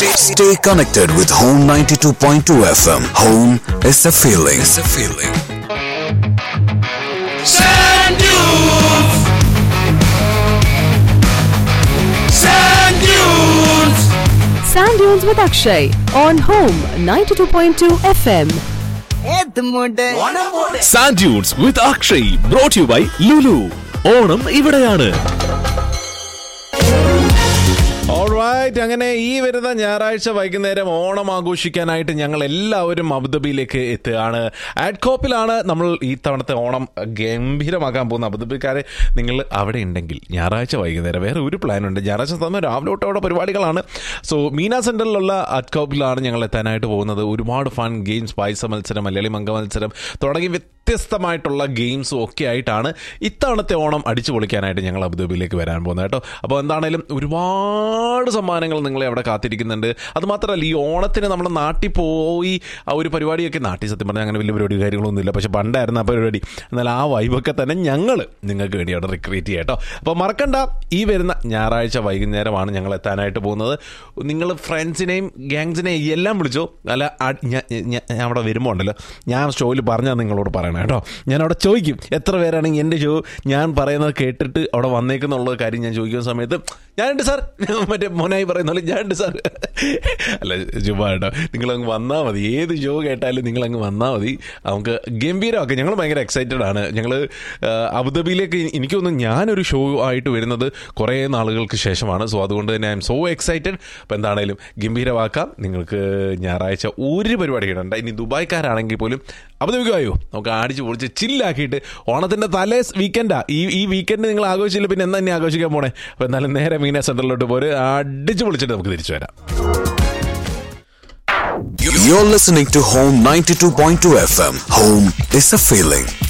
Stay connected with Home 92.2 FM. Home is a feeling. It's a feeling. Sand dunes. Sand dunes. Sand Dunes with Akshay on Home 92.2 FM. Sand dunes with Akshay brought you by Lulu Onam ഇവിടെയാണ് alright അങ്ങനെ ഈ വരുന്ന ഞായറാഴ്ച വൈകുന്നേരം ഓണം ആഘോഷിക്കാനായിട്ട് ഞങ്ങൾ എല്ലാവരും അബുദാബിയിലേക്ക് എത്തുകയാണ് ആഡ്കോപ്പിലാണ് നമ്മൾ ഈ തവണത്തെ ഓണം ഗംഭീരമാക്കാൻ പോകുന്ന അബുദാബിക്കാരെ നിങ്ങൾ അവിടെ ഉണ്ടെങ്കിൽ ഞായറാഴ്ച വൈകുന്നേരം വേറെ ഒരു പ്ലാൻ ഉണ്ട് ഞായറാഴ്ച സമയം രാവിലെ തൊട്ട് അവിടെ പരിപാടികളാണ് സോ മീന സെൻറ്ററിലുള്ള ആഡ്കോപ്പിലാണ് ഞങ്ങൾ എത്താനായിട്ട് പോകുന്നത് ഒരുപാട് ഫൺ ഗെയിംസ് പായസ മത്സരം മലയാളി മംഗ മത്സരം തുടങ്ങി വ്യത്യസ്തമായിട്ടുള്ള ഗെയിംസും ഒക്കെ ആയിട്ടാണ് ഇത്തവണത്തെ ഓണം അടിച്ചു പൊളിക്കാനായിട്ട് ഞങ്ങൾ അബുദാബിയിലേക്ക് വരാൻ പോകുന്നത് കേട്ടോ അപ്പോൾ എന്താണേലും ഒരുപാട് സമ്മാനങ്ങൾ നിങ്ങളെ അവിടെ കാത്തിരിക്കുന്നുണ്ട് അതുമാത്രമല്ല ഈ ഓണത്തിന് നമ്മുടെ നാട്ടിൽ പോയി ആ ഒരു പരിപാടിയൊക്കെ നാട്ടിൽ സത്യം പറഞ്ഞാൽ അങ്ങനെ വലിയ പരിപാടി കാര്യങ്ങളൊന്നുമില്ല പക്ഷെ പണ്ടായിരുന്നു ആ പരിപാടി എന്നാൽ ആ വൈബൊക്കെ തന്നെ ഞങ്ങൾ നിങ്ങൾക്ക് വേണ്ടി അവിടെ റിക്രിയേറ്റ് ചെയ്യാം കേട്ടോ അപ്പോൾ മറക്കണ്ട ഈ വരുന്ന ഞായറാഴ്ച വൈകുന്നേരമാണ് ഞങ്ങൾ എത്താനായിട്ട് പോകുന്നത് നിങ്ങൾ ഫ്രണ്ട്സിനെയും ഗ്യാങ്സിനെയും എല്ലാം വിളിച്ചോ അല്ല ആ- ഞാൻ ഞാൻ- ഞാൻ അവിടെ വരുമ്പോൾ ഉണ്ടല്ലോ ഞാൻ ഷോയിൽ പറഞ്ഞാൽ നിങ്ങളോട് പറയണം കേട്ടോ ഞാൻ അവിടെ ചോദിക്കും എത്ര പേരാണെങ്കിൽ എൻ്റെ ഷോ ഞാൻ പറയുന്നത് കേട്ടിട്ട് അവിടെ വന്നേക്കുന്നുള്ള കാര്യം ഞാൻ ചോദിക്കുന്ന സമയത്ത് ഞാനുണ്ട് സാർ മറ്റേ മോനായി പറയുന്ന പോലെ ഞാനുണ്ട് സാർ അല്ല ചുമ്മാ കേട്ടോ നിങ്ങളങ്ങ് വന്നാൽ മതി ഏത് ഷോ കേട്ടാലും നിങ്ങളങ്ങ് വന്നാൽ മതി നമുക്ക് ഗംഭീരമൊക്കെ ഞങ്ങൾ ഭയങ്കര എക്സൈറ്റഡ് ആണ് ഞങ്ങൾ അബുദാബിയിലേക്ക് എനിക്ക് തോന്നുന്നു ഞാനൊരു ഷോ ആയിട്ട് വരുന്നത് കുറേ നാളുകൾക്ക് ശേഷമാണ് സോ അതുകൊണ്ട് തന്നെ ഐ എം സോ എക്സൈറ്റഡ് അപ്പോൾ എന്താണേലും ഗംഭീരമാക്കാം നിങ്ങൾക്ക് ഞായറാഴ്ച ഒരു പരിപാടി ഇടണ്ട ഇനി ദുബായ്ക്കാരാണെങ്കിൽ പോലും അബുദാബിക്കായോ നമുക്ക് അടിച്ച് പൊളിച്ച് ചില്ലാക്കിയിട്ട് ഓണത്തിൻ്റെ തലേ വീക്കെൻഡാ ഈ ഈ വീക്കെൻഡ് നിങ്ങൾ ആഘോഷിച്ചില്ല പിന്നെ എന്താ ഇനി ആഘോഷിക്കാൻ പോണേ അപ്പോൾ എന്നാലും നേരെ മീന സെൻറ്ററിലോട്ട് പോര് അടിച്ച് പൊളിച്ചിട്ട് നമുക്ക് തിരിച്ചു വരാം You're listening to Home 92.2 FM. Home is a feeling.